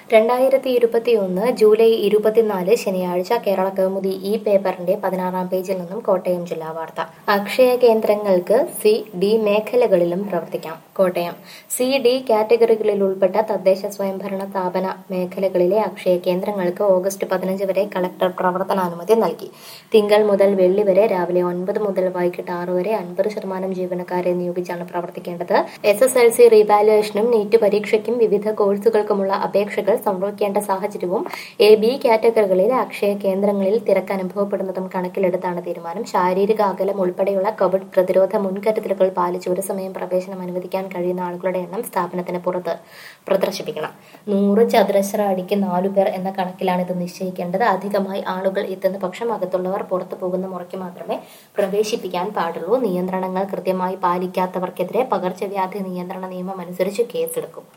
രണ്ടായിരത്തി ഇരുപത്തിയൊന്ന് ജൂലൈ ഇരുപത്തിനാല് ശനിയാഴ്ച കേരള കൗമുദി ഈ പേപ്പറിന്റെ പതിനാറാം പേജിൽ നിന്നും കോട്ടയം ജില്ലാ വാർത്ത അക്ഷയ കേന്ദ്രങ്ങൾക്ക് സി ഡി മേഖലകളിലും പ്രവർത്തിക്കാം കോട്ടയം സി ഡി കാറ്റഗറികളിൽ ഉൾപ്പെട്ട തദ്ദേശ സ്വയംഭരണ സ്ഥാപന മേഖലകളിലെ അക്ഷയ കേന്ദ്രങ്ങൾക്ക് ഓഗസ്റ്റ് പതിനഞ്ച് വരെ കളക്ടർ പ്രവർത്തനാനുമതി നൽകി തിങ്കൾ മുതൽ വെള്ളി വരെ രാവിലെ ഒൻപത് മുതൽ വൈകിട്ട് ആറ് വരെ അൻപത് ശതമാനം ജീവനക്കാരെ നിയോഗിച്ചാണ് പ്രവർത്തിക്കേണ്ടത് എസ് എസ് എൽ സി റീവാലുവേഷനും നീറ്റ് പരീക്ഷയ്ക്കും വിവിധ കോഴ്സുകൾക്കുമുള്ള അപേക്ഷകൾ സമർപ്പിക്കേണ്ട സാഹചര്യവും എ ബി കാറ്റഗറികളിലെ അക്ഷയ കേന്ദ്രങ്ങളിൽ തിരക്ക് അനുഭവപ്പെടുന്നതും കണക്കിലെടുത്താണ് തീരുമാനം ശാരീരിക അകലം ഉൾപ്പെടെയുള്ള കോവിഡ് പ്രതിരോധ മുൻകരുതലുകൾ പാലിച്ച് ഒരു സമയം പ്രവേശനം അനുവദിക്കാൻ കഴിയുന്ന ആളുകളുടെ എണ്ണം സ്ഥാപനത്തിന് പുറത്ത് പ്രദർശിപ്പിക്കണം നൂറ് ചതുരശ്ര അടിക്ക് നാലു പേർ എന്ന കണക്കിലാണ് ഇത് നിശ്ചയിക്കേണ്ടത് അധികമായി ആളുകൾ എത്തുന്ന പക്ഷം അകത്തുള്ളവർ പുറത്തു പോകുന്ന മുറയ്ക്ക് മാത്രമേ പ്രവേശിപ്പിക്കാൻ പാടുള്ളൂ നിയന്ത്രണങ്ങൾ കൃത്യമായി പാലിക്കാത്തവർക്കെതിരെ പകർച്ചവ്യാധി നിയന്ത്രണ നിയമം അനുസരിച്ച് കേസെടുക്കും